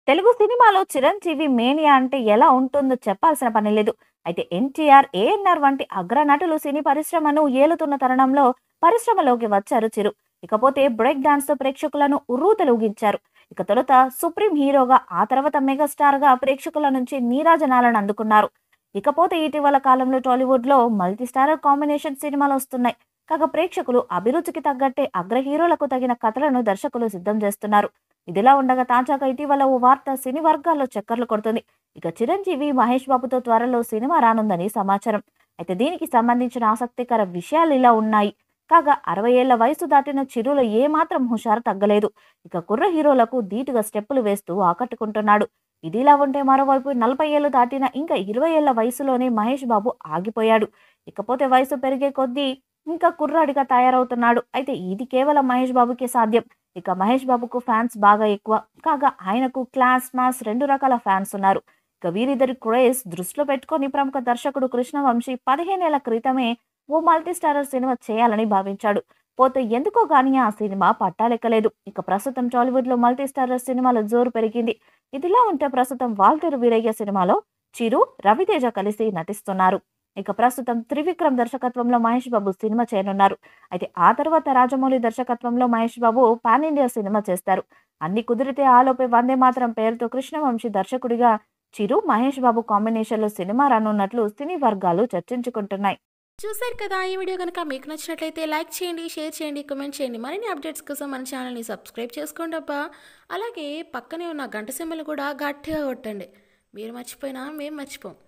తెలుగు సినిమాలో చిరంజీవి మేనియా అంటే ఎలా ఉంటుందో చెప్పాల్సిన పని లేదు అయితే ఎన్టీఆర్ ఏఎన్ఆర్ వంటి అగ్రనటులు సినీ పరిశ్రమను ఏలుతున్న తరుణంలో పరిశ్రమలోకి వచ్చారు చిరు ఇకపోతే బ్రేక్ డాన్స్ తో ప్రేక్షకులను ఉర్రూతలూగించారు ఇక తొలుత సుప్రీం హీరోగా ఆ తర్వాత మెగాస్టార్ గా ప్రేక్షకుల నుంచి నీరాజనాలను అందుకున్నారు ఇకపోతే ఇటీవల కాలంలో టాలీవుడ్ లో మల్టీ స్టారర్ కాంబినేషన్ సినిమాలు వస్తున్నాయి కాగా ప్రేక్షకులు అభిరుచికి తగ్గట్టే అగ్ర హీరోలకు తగిన కథలను దర్శకులు సిద్ధం చేస్తున్నారు ఇదిలా ఉండగా తాజాగా ఇటీవల ఓ వార్త సినీ వర్గాల్లో చక్కర్లు కొడుతుంది ఇక చిరంజీవి మహేష్ బాబుతో త్వరలో సినిమా రానుందని సమాచారం అయితే దీనికి సంబంధించిన ఆసక్తికర విషయాలు ఇలా ఉన్నాయి కాగా అరవై ఏళ్ల వయసు దాటిన చిరులో ఏమాత్రం హుషారు తగ్గలేదు ఇక కుర్ర హీరోలకు ధీటుగా స్టెప్పులు వేస్తూ ఆకట్టుకుంటున్నాడు ఇదిలా ఉంటే మరోవైపు నలభై ఏళ్ళు దాటిన ఇంకా ఇరవై ఏళ్ల వయసులోనే మహేష్ బాబు ఆగిపోయాడు ఇకపోతే వయసు పెరిగే కొద్దీ ఇంకా కుర్రాడిగా తయారవుతున్నాడు అయితే ఇది కేవలం మహేష్ బాబుకే సాధ్యం ఇక మహేష్ బాబుకు ఫ్యాన్స్ బాగా ఎక్కువ కాగా ఆయనకు క్లాస్ మాస్ రెండు రకాల ఫ్యాన్స్ ఉన్నారు ఇక వీరిద్దరి క్రేజ్ దృష్టిలో పెట్టుకొని ప్రముఖ దర్శకుడు కృష్ణవంశీ పదిహేనేళ్ల క్రితమే ఓ మల్టీ స్టారర్ సినిమా చేయాలని భావించాడు పోతే ఎందుకో గానీ ఆ సినిమా పట్టాలెక్కలేదు ఇక ప్రస్తుతం టాలీవుడ్ లో మల్టీ స్టారర్ సినిమాల జోరు పెరిగింది ఇదిలా ఉంటే ప్రస్తుతం వాల్తేరు వీరయ్య సినిమాలో చిరు రవితేజ కలిసి నటిస్తున్నారు ఇక ప్రస్తుతం త్రివిక్రమ్ దర్శకత్వంలో మహేష్ బాబు సినిమా చేయనున్నారు అయితే ఆ తర్వాత రాజమౌళి దర్శకత్వంలో Mahesh Babu pan India cinema చేస్తారు అన్ని కుదిరితే ఆలోపే వందే మాత్రం పేరుతో కృష్ణవంశీ దర్శకుడిగా చిరు మహేష్ బాబు కాంబినేషన్లో సినిమా రానున్నట్లు సినీ వర్గాలు చర్చించుకుంటున్నాయి చూశారు కదా ఈ వీడియో కనుక మీకు నచ్చినట్లయితే లైక్ చేయండి షేర్ చేయండి కామెంట్ చేయండి మరిన్ని అప్డేట్స్ కోసం మన ఛానల్ని సబ్స్క్రైబ్ చేసుకోండి అబ్బా అలాగే పక్కనే ఉన్న గంట సింబల్ కూడా గట్టిగా కొట్టండి మీరు మర్చిపోయినా మేము మర్చిపోం